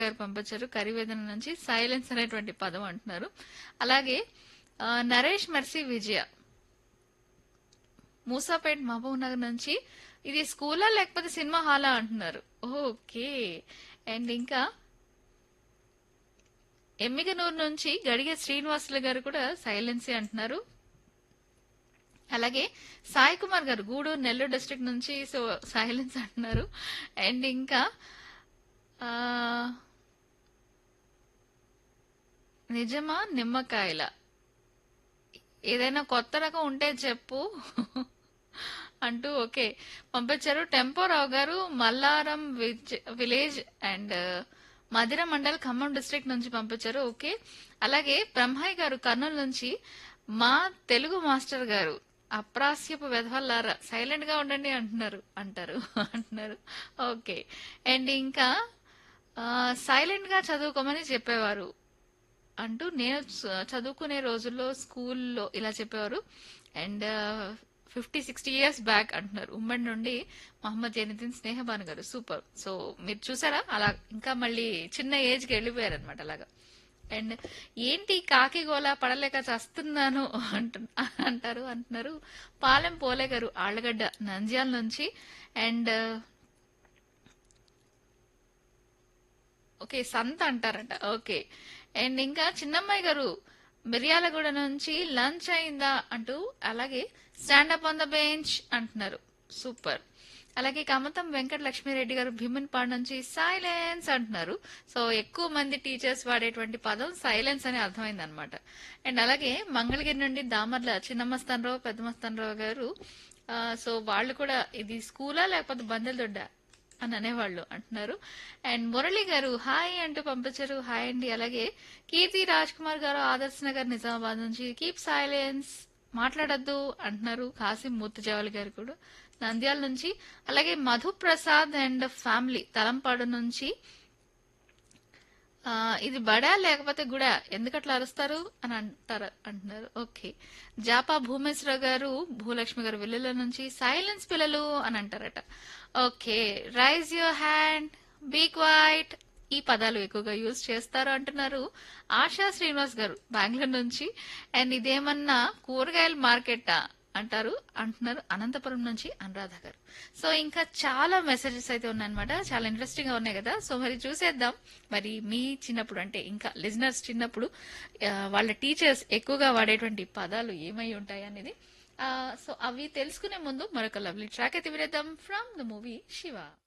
గారు పంపించారు కరివేదన నుంచి సైలెన్స్ అనేటువంటి పదం అంటున్నారు అలాగే ఆ, నరేష్ మెర్సీ విజయ మూసాపేట్ మహబూబ్ నగర్ నుంచి ఇది స్కూలా లేకపోతే సినిమా హాలా అంటున్నారు ఓకే అండ్ ఇంకా ఎమ్మిగనూరు నుంచి గడిగే శ్రీనివాసులు గారు కూడా సైలెన్సీ అంటున్నారు అలాగే సాయి కుమార్ గారు గూడూరు నెల్లూరు డిస్ట్రిక్ట్ నుంచి సో సైలెన్స్ అంటున్నారు అండ్ ఇంకా ఆ, నిజమా నిమ్మకాయల ఏదైనా కొత్త రకం ఉంటే చెప్పు అంటూ ఓకే పంపించారు టెంపోరావు గారు మల్లారం విజ్- village and Madhira mandal Khammam district నుంచి పంపించారు ఓకే అలాగే బ్రహ్మయ్య గారు కర్నూలు నుంచి మా తెలుగు మాస్టర్ గారు అప్రాస్యపు వెధవల్లారా సైలెంట్ గా ఉండండి అంటున్నారు అంటారు అంటున్నారు ఓకే అండ్ ఇంకా సైలెంట్ గా చదువుకోమని చెప్పేవారు అంటూ నేను చ- చదువుకునే రోజుల్లో స్కూల్లో ఇలా చెప్పేవారు and fifty sixty years back అంటున్నారు ఉమ్మడి నుండి మహమ్మద్ జైనుద్దీన్ స్నేహబాను గారు సూపర్ సో మీరు చూసారా అలా ఇంకా మళ్ళీ చిన్న ఏజ్ కి వెళ్ళిపోయారు అనమాట అలాగా అండ్ ఏంటి కాకి గోల పడలేక చస్తున్నాను అంటు అంటారు అంటున్నారు పాలెం పోలే గారు ఆళ్ళగడ్డ నంద్యాల నుంచి అండ్ ఓకే సంత అంటారంట ఓకే అండ్ ఇంకా చిన్నమ్మాయి గారు మిర్యాలగూడ నుంచి లంచ్ అయిందా అంటూ అలాగే స్టాండప్ ఆన్ ద బెంచ్ అంటున్నారు సూపర్ అలాగే కమతం వెంకట లక్ష్మీరెడ్డి గారు భీమన్పాడు నుంచి సైలెన్స్ అంటున్నారు సో ఎక్కువ మంది టీచర్స్ వాడేటువంటి పదం సైలెన్స్ అని అర్థమైంది అనమాట అండ్ అలాగే మంగళగిరి నుండి దామర్ల చిన్నమస్తానరావు పెద్దమస్తానరావు గారు ఆ, సో వాళ్ళు కూడా ఇది స్కూలా లేకపోతే బందెల దొడ్డ అని అనేవాళ్ళు అంటున్నారు అండ్ మురళి గారు హాయ్ అంటూ పంపించారు హాయ్ అండి అలాగే కీర్తి రాజ్ కుమార్ గారు ఆదర్శ్ నగర్ నిజామాబాద్ నుంచి కీప్ సైలెన్స్ మాట్లాడద్దు అంటున్నారు కాసిం మూర్తిజావలి గారు కూడా నంద్యాల నుంచి అలాగే మధు ప్రసాద్ అండ్ ఫ్యామిలీ తలంపాడు నుంచి ఆ, ఇది బడా లేకపోతే గుడా ఎందుకట్లా అరుస్తారు అని అంటారు అంటున్నారు ఓకే జాపా భూమేశ్వర గారు భూలక్ష్మి గారు వెల్లుల నుంచి సైలెన్స్ పిల్లలు అని అంటారట okay raise your hand be quiet ఈ పదాలు ఎక్కువగా యూజ్ చేస్తారు అంటున్నారు ఆశా శ్రీనివాస్ గారు బెంగళూరు నుంచి అండ్ ఇదేమన్నా కూరగాయల మార్కెట్టా అంటారు అంటున్నారు అనంతపురం నుంచి అనురాధ గారు సో ఇంకా చాలా మెసేజెస్ అయితే ఉన్నాయన్నమాట చాలా ఇంట్రెస్టింగ్ గా ఉన్నాయి కదా సో మరి చూసేద్దాం మరి మీ చిన్నప్పుడు అంటే ఇంకా లిజనర్స్ చిన్నప్పుడు ఆ, వాళ్ళ టీచర్స్ ఎక్కువగా వాడేటువంటి పదాలు ఏమై ఉంటాయి అనేది ఆ, సో అవి తెలుసుకునే ముందు మరొక లవ్లీ ట్రాక్ అయితే వినేద్దాం ఫ్రమ్ ద మూవీ శివ